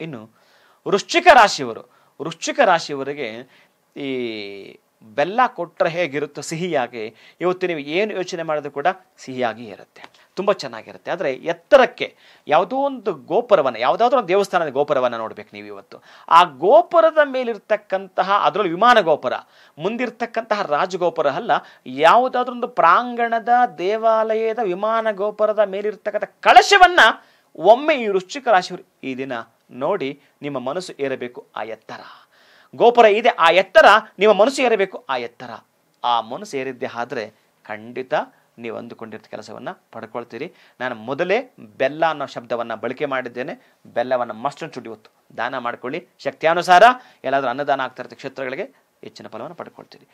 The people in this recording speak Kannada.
ಇನ್ನು ವೃಶ್ಚಿಕ ರಾಶಿಯವರು ವೃಶ್ಚಿಕ ರಾಶಿಯವರಿಗೆ ಈ ಬೆಲ್ಲ ಕೊಟ್ಟರೆ ಹೇಗಿರುತ್ತೋ ಸಿಹಿಯಾಗಿ ಇವತ್ತು ನೀವು ಏನು ಯೋಚನೆ ಮಾಡೋದು ಕೂಡ ಸಿಹಿಯಾಗಿ ಇರುತ್ತೆ ತುಂಬ ಚೆನ್ನಾಗಿರುತ್ತೆ ಆದರೆ ಎತ್ತರಕ್ಕೆ ಯಾವುದೋ ಒಂದು ಗೋಪುರವನ್ನು ಯಾವುದಾದ್ರೂ ಒಂದು ದೇವಸ್ಥಾನದ ಗೋಪುರವನ್ನು ನೋಡ್ಬೇಕು ನೀವು ಇವತ್ತು ಆ ಗೋಪುರದ ಮೇಲಿರ್ತಕ್ಕಂತಹ ಅದರಲ್ಲೂ ವಿಮಾನ ಗೋಪುರ ಮುಂದಿರ್ತಕ್ಕಂತಹ ರಾಜಗೋಪುರ ಅಲ್ಲ ಯಾವುದಾದ್ರೂ ಒಂದು ಪ್ರಾಂಗಣದ ದೇವಾಲಯದ ವಿಮಾನ ಗೋಪುರದ ಮೇಲಿರ್ತಕ್ಕಂಥ ಕಳಶವನ್ನ ಒಮ್ಮೆ ಈ ವೃಶ್ಚಿಕ ರಾಶಿಯವರು ಈ ದಿನ ನೋಡಿ ನಿಮ್ಮ ಮನಸ್ಸು ಏರಬೇಕು ಆ ಎತ್ತರ ಗೋಪುರ ಇದೆ ಆ ಎತ್ತರ ನಿಮ್ಮ ಮನಸ್ಸು ಏರಬೇಕು ಆ ಎತ್ತರ ಆ ಮನಸ್ಸು ಏರಿದ್ದೆ ಆದ್ರೆ ಖಂಡಿತ ನೀವು ಅಂದುಕೊಂಡಿರ್ತ ಕೆಲಸವನ್ನ ಪಡ್ಕೊಳ್ತೀರಿ ನಾನು ಮೊದಲೇ ಬೆಲ್ಲ ಅನ್ನೋ ಶಬ್ದವನ್ನ ಬಳಕೆ ಮಾಡಿದ್ದೇನೆ ಬೆಲ್ಲವನ್ನು ಮಸ್ಟ್ ಅಂಡ್ ಶುಡ್ ಇವತ್ತು ದಾನ ಮಾಡ್ಕೊಳ್ಳಿ ಶಕ್ತಿಯಾನುಸಾರ ಎಲ್ಲಾದ್ರೂ ಅನ್ನದಾನ ಆಗ್ತಾ ಇರುತ್ತೆ ಕ್ಷೇತ್ರಗಳಿಗೆ ಹೆಚ್ಚಿನ ಫಲವನ್ನು ಪಡ್ಕೊಳ್ತೀರಿ